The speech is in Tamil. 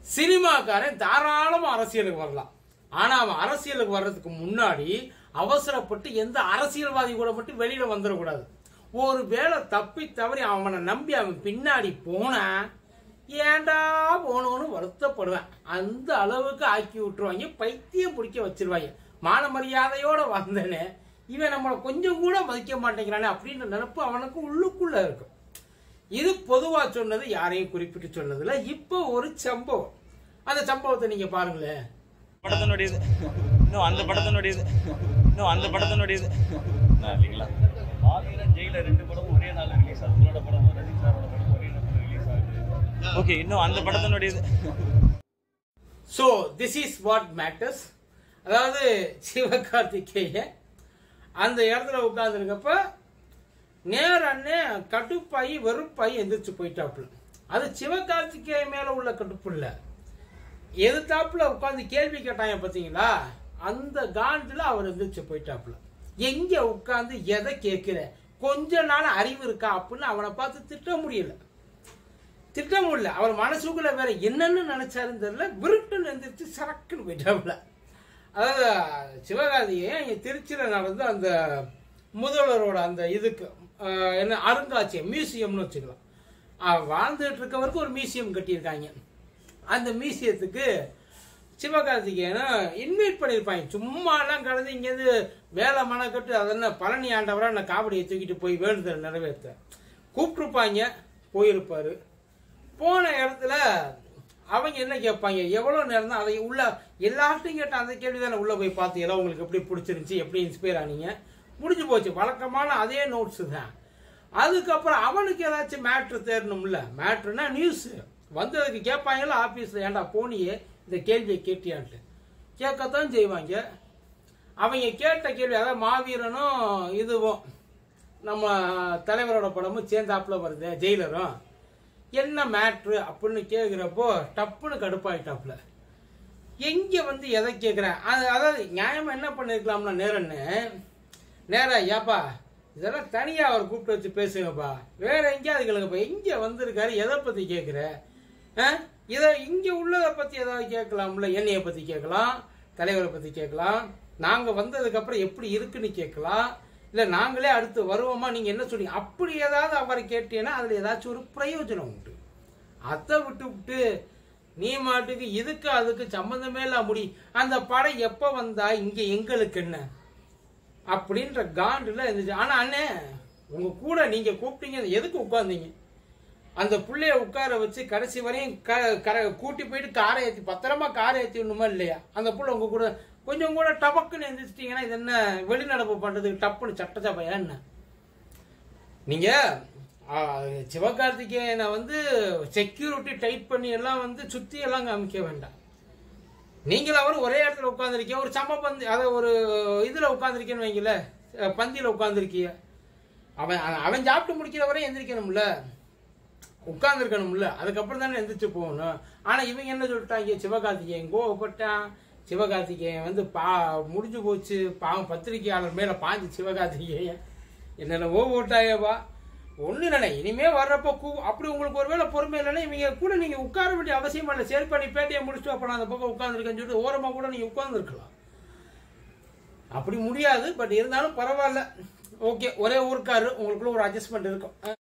சினிமாக்காரன் தாராளமா அரசியலுக்கு வரலாம் ஆனா அவன் அரசியலுக்கு வர்றதுக்கு முன்னாடி அவசரப்பட்டு எந்த அரசியல்வாதி கூட மட்டும் வெளியில வந்துடக்கூடாது ஒரு வேளை தப்பி தவறி அவனை நம்பி அவன் பின்னாடி போனா ஏன்டா போனோன்னு வருத்தப்படுவேன் அந்த அளவுக்கு ஆக்கி விட்டுருவாங்க பைத்தியம் பிடிக்க வச்சிருவாங்க மான மரியாதையோட வந்தனே இவன் நம்மளை கொஞ்சம் கூட மதிக்க மாட்டேங்கிறானே அப்படின்ற நினப்பு அவனுக்கு உள்ளுக்குள்ள இருக்கும் இது பொதுவா சொன்னது யாரையும் குறிப்பிட்டு சொன்னதில்ல இப்போ ஒரு சம்பவம் அந்த சம்பவத்தை நீங்க பாருங்களேன் படத்தினுடையது இன்னும் அந்த படத்தினுடையது இன்னும் அந்த படத்தினுடையது நான் இல்லைங்களா மாவீரன் ஜெயிலர் ரெண்டு படமும் ஒரே நாள் ரிலீஸ் ஆகுது உங்களோட படமும் ரஜினி சாரோட படமும் ஒரே நாள் ரிலீஸ் ஆகுது ஓகே இன்னும் அந்த படத்தினுடையது so this is what matters அதாவது சிவகார்த்திகேயன் அந்த இடத்துல உட்காந்துருக்கப்ப நேர அண்ணே கடுப்பாயி வெறுப்பாயி எந்திரிச்சு போயிட்டாப்புல அது சிவகார்த்திகேயன் மேல உள்ள கடுப்பு இல்லை எதிர்த்தாப்புல உட்காந்து கேள்வி கேட்டாங்க பார்த்தீங்களா அந்த காண்டில் அவர் எந்திரிச்சு போயிட்டாப்புல எங்க உட்காந்து எதை கேட்கிற கொஞ்ச நாள் அறிவு இருக்கா அப்படின்னு அவனை பார்த்து திட்ட முடியல திட்ட முடியல அவர் மனசுக்குள்ள வேற என்னன்னு நினைச்சாருன்னு தெரியல விருட்டுன்னு எந்திரிச்சு சரக்குன்னு போயிட்டாப்புல அதாவது சிவகார்த்திகேயன் இங்க திருச்சியில் நடந்த அந்த முதல்வரோட அந்த இதுக்கு ஆஹ், என்ன அருங்காட்சியகம் மியூசியம்னு வச்சுக்கலாம் ஆஹ், வாழ்ந்துட்டு இருக்கவருக்கு ஒரு மியூசியம் கட்டியிருக்காங்க அந்த மியூசியத்துக்கு சிவகார்த்திகேயனை இன்வைட் பண்ணியிருப்பாங்க சும்மாலாம் கடந்து இங்கேருந்து வேலை மனக்கட்டு அது என்ன பழனி ஆண்டவரா நான் காவடியை தூக்கிட்டு போய் வேண்டுதல் நிறைவேற்ற கூப்பிட்டுருப்பாங்க போயிருப்பாரு போன இடத்துல அவங்க என்ன கேட்பாங்க எவ்வளோ நேரம் தான் அதை உள்ள எல்லார்ட்டையும் கேட்ட அந்த கேள்வி தானே உள்ளே போய் பார்த்தீங்களா உங்களுக்கு எப்படி பிடிச்சிருந்துச்சி எப்படி இன்ஸ்பயர் ஆனீங்க முடிஞ்சு போச்சு வழக்கமான அதே நோட்ஸ் தான் அதுக்கப்புறம் அவனுக்கு ஏதாச்சும் மேட்ரு தேரணும்ல மேட்ருனா நியூஸ் வந்ததுக்கு கேட்பாங்கல்ல ஆஃபீஸில் ஏன்டா போனியே இந்த கேள்வியை கேட்டியான்ட்டு கேட்கத்தான் செய்வாங்க அவங்க கேட்ட கேள்வி அதாவது மாவீரனும் இதுவும் நம்ம தலைவரோட படமும் சேர்ந்தாப்புல வருது ஜெயிலரும் என்ன மேட்ரு அப்படின்னு கேட்குறப்போ டப்புன்னு கடுப்பாயிட்டாப்புல எங்க வந்து எதை கேட்குறேன் அது அதாவது நியாயமா என்ன பண்ணிருக்கலாம்னா நேரன்னு நேரா ஏப்பா இதெல்லாம் தனியா அவர் கூப்பிட்டு வச்சு பேசுங்கப்பா வேற எங்கேயாவது கேளுங்கப்பா எங்க வந்திருக்காரு எதை பத்தி கேட்குற இதை இங்க உள்ளதை பத்தி ஏதாவது கேட்கலாம்ல என்னைய பத்தி கேட்கலாம் தலைவரை பத்தி கேட்கலாம் நாங்க வந்ததுக்கு அப்புறம் எப்படி இருக்குன்னு கேட்கலாம் இல்ல நாங்களே அடுத்து வருவோமா நீங்க என்ன சொன்னீங்க அப்படி ஏதாவது அவரை கேட்டீங்கன்னா அதுல ஏதாச்சும் ஒரு பிரயோஜனம் உண்டு அதை விட்டு விட்டு நீ மாட்டுக்கு இதுக்கு அதுக்கு சம்பந்தமே இல்ல முடி அந்த படம் எப்ப வந்தா இங்க எங்களுக்கு என்ன அப்படின்ற காண்டுல இருந்துச்சு ஆனா அண்ணே உங்க கூட நீங்க கூப்பிட்டீங்க எதுக்கு உட்கார்ந்தீங்க அந்த புள்ளைய உட்கார வச்சு கடைசி வரையும் க கர கூட்டி போயிட்டு காரை ஏற்றி பத்திரமா காரை ஏற்றி விடணுமா இல்லையா அந்த புள்ள உங்க கூட கொஞ்சம் கூட டபக்குன்னு எந்திரிச்சிட்டீங்கன்னா இது என்ன வெளிநடப்பு பண்றதுக்கு டப்புன்னு சட்டச்சபையா என்ன நீங்க ஆ, சிவகார்த்திகேயனை வந்து செக்யூரிட்டி டைட் பண்ணி எல்லாம் வந்து சுத்தி எல்லாம் காமிக்க வேண்டாம் நீங்கள் அவரும் ஒரே இடத்துல உட்காந்துருக்கீங்க ஒரு சம பந்தி அதை ஒரு இதுல உட்காந்துருக்கேன்னு வைங்கள பந்தியில உட்காந்துருக்கீங்க அவன் அவன் சாப்பிட்டு முடிக்கிற வரை எந்திரிக்கணும்ல உட்காந்துருக்கணும்ல அதுக்கப்புறம் தானே எந்திரிச்சு போகணும் ஆனா இவங்க என்ன சொல்லிட்டாங்க சிவகார்த்திகேயன் கோவப்பட்டான் சிவகார்த்திகேயன் வந்து பா முடிஞ்சு போச்சு பாவம் பத்திரிகையாளர் மேல பாஞ்சு சிவகார்த்திகேயன் என்னென்னவோ ஓட்டாயப்பா ஒண்ணு இல்லைண்ணே இனிமே வர்றப்ப கூ அப்படி உங்களுக்கு ஒருவேளை பொறுமை இல்லைன்னா இவங்க கூட நீங்க உட்கார வேண்டிய அவசியம் இல்லை சரி பண்ணி பேட்டியை முடிச்சுட்டு அப்ப நான் அந்த பக்கம் உட்காந்துருக்கேன்னு சொல்லிட்டு ஓரமா கூட நீங்க உட்கார்ந்துருக்கலாம் அப்படி முடியாது பட் இருந்தாலும் பரவாயில்ல ஓகே ஒரே ஊருக்காரு உங்களுக்குள்ள ஒரு அட்ஜஸ்ட்மெண்ட் இருக்கும்